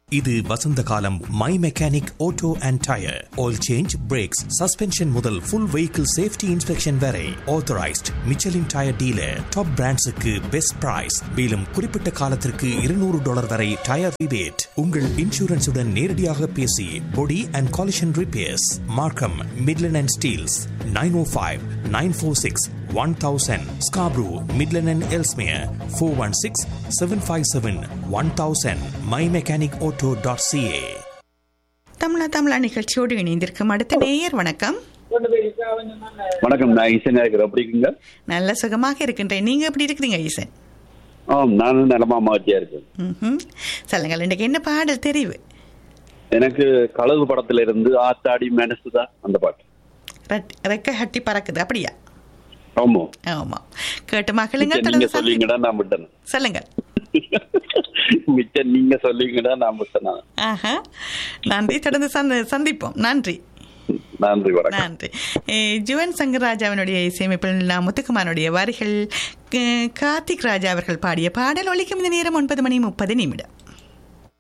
இது வசந்த காலம் my mechanic auto and tyre oil change brakes suspension முதல் ஃபுல் வெஹிக்கிள் சேஃப்டி இன்ஸ்பெக்ஷன் வரை authorised Michelin tyre dealer top பிராண்ட்ஸுக்கு பெஸ்ட் பிரைஸ் மேலும் குறிப்பிட்ட காலத்திற்கு இருநூறு டாலர் வரை டயர் ரிபேட் உங்கள் இன்சூரன்ஸுடன் நேரடியாக பேசி body and collision repairs Markham Midland and Steeles nine O five nine four six one thousand Scarborough Midland and Ellesmere four one six seven five seven one thousand my mechanic auto dot CA தமிழா தமிழா நிகழ்ச்சியோடு இணைந்திருக்கும் அடுத்த நேயர் வணக்கம் வணக்கம் நான் ஈசன் இருக்கிறேன் எப்படி இருக்கீங்க நல்ல சுகமாக இருக்கின்றேன் நீங்க எப்படி இருக்கிறீங்க ஈசன் ஆம் நானும் நலமா மகிழ்ச்சியா இருக்கேன் ம்ஹும். சொல்லுங்கள் இன்றைக்கு என்ன பாடல் தெரிவு எனக்கு கழுகு படத்துல இருந்து ஆத்தாடி மனசுதா அந்த பாட்டு ரெட்- ரெக்க ஹட்டி பறக்குது அப்படியா ஆமா ஆமா கேட்டு மகளுங்க மிச்சம் நீங்க தொடர்ந்து சந்தி- சொல்லிங்கடா நான் விட்டேன் சொல்லுங்க மிச்சம் நீங்க சொல்லிங்கடா நான் விட்டேன் ஆஹா நன்றி தொடர்ந்து சந்த- சந்திப்போம் நன்றி நன்றி வணக்கம் நன்றி அஹ் ஜுவன் சங்கர் ராஜாவினுடைய இசையமைப்பில் நான் முத்துக்குமாரனுடைய வரிகள் க- கார்த்திக் ராஜா அவர்கள் பாடிய பாடல் ஒலிக்கும் இந்த நேரம் ஒன்பது மணி முப்பது நிமிடம்